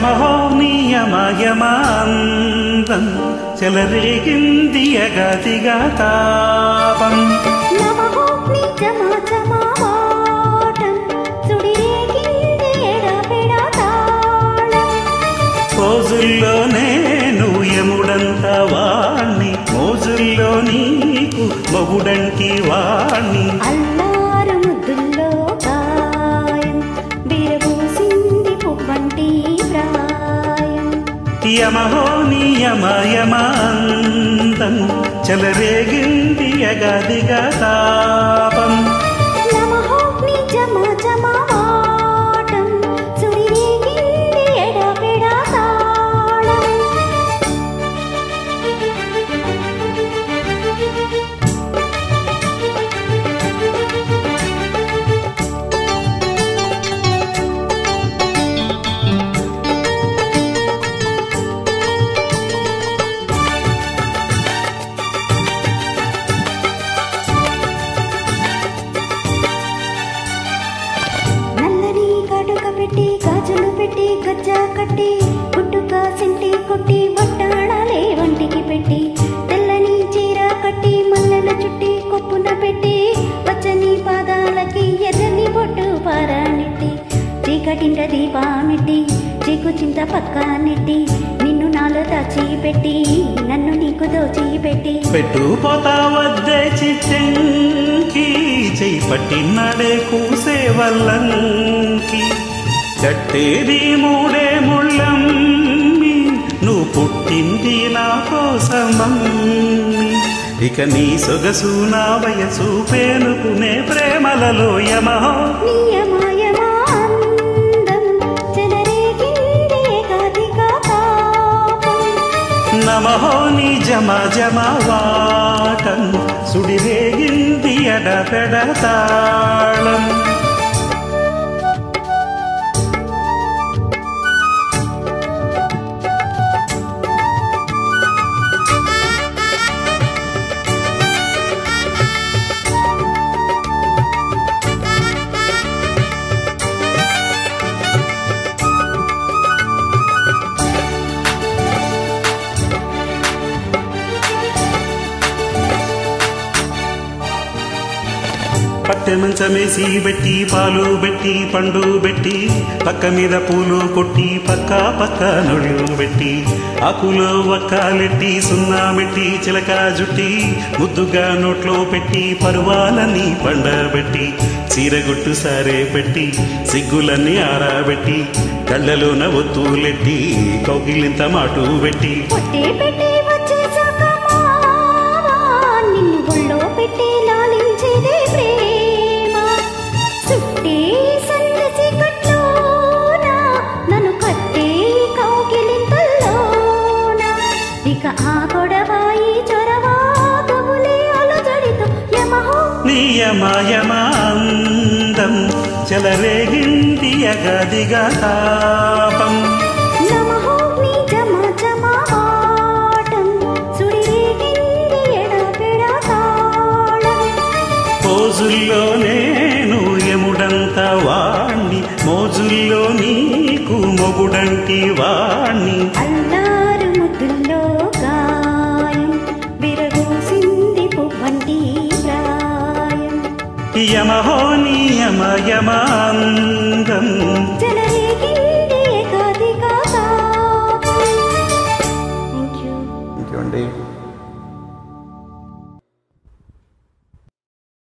యమహో నియమయమాందం చెలరేగింది ఎగదిగా తాపం నమః నిజమాచమావాటం సుడిరేగింది ఎడపెడ తాళం రోజుల్లో నేను యముడంత వాణ్ణి మోజుల్లో నీకు మొగుడంటి వాణ్ణి అల్లారు ముద్దుల్లో గాయం విరబూసింది పువ్వంటి ప్రాయం యమహో నియమయమాందం చెలరేగింది ఎగదిగా తాపం నమః నిజమాచమావాటం సుడిరేగింది ఎడపెడ తాళం నల్లని కాటుక పెట్టి గాజులు పెట్టి గజ్జా కట్టి గుట్టుక సింటి కొట్టి బొట్టాడాలే వంటికి పెట్టి తెల్లని చీర కట్టి మల్లెల చుట్టి కొప్పున పెట్టి పచ్చని పాదాలకి ఎర్రని బొట్టు పారానెట్టి చీకటింట దీపామెట్టి చీకు చింత పక్క నెట్టి నిన్ను నాలో దాచి పెట్టి నన్ను నీకు దోచి పెట్టి పెట్టు పోతా వద్దే చిట్టంకి చెయ్యి పట్టినాడే కూసే వల్లంకి కట్టేది మూడే ముళ్ళమ్మి నువ్వు పుట్టింది నా కోసమమ్మి ఇక నీ సొగసు నా వయసు పేనుకునే ప్రేమలలో యమహో నియమయమాందం చెలరేగింది ఏకాదిగా పాపం నమహో నీ జమ జమ వాటం సుడిరేగింది ఎడపెడ తాళం పట్టె మంచమేసి పెట్టి పాలు పెట్టి పండు పెట్టి పక్క మీద పూలు కొట్టి పక్క పక్క నొళ్ళు పెట్టి ఆకులో వక్కాలెట్టి సున్నా మెట్టి చిలక జుట్టి ముద్దుగా నోట్లో పెట్టి పరువాలని పండబెట్టి చీరగుట్టు సారే పెట్టి సిగ్గులన్నీ ఆరాబెట్టి కళ్ళలోన ఒత్తులెట్టి కౌగిలింత మాటు పెట్టి పొట్టే పెట్టి వచ్చేసాక మావా, నిన్ను ఒళ్ళో పెట్టి లాలించేదే ప్రేమ చుట్టే సందసి కట్లోన నన్ను కట్టే కౌగిలింతల్లోన ఇక ఆ గొడవాయి చొరవా కబులే అలజడితో యమహో నియమయమాందం చెలరేగింది అగదిగా తాపం నమః నిజమజమాటం సుడిరేగింది ఎడపెడ తాళం పోజుల్లో నేను ఎముడంత వాణ్ణి మోజుల్లో నీకు మొగుడంటి వాణ్ణి అల్లారు ముద్దుల్లో గాయం విరగూసింది పువ్వంటి ప్రాయం యమహో నియమయమాందం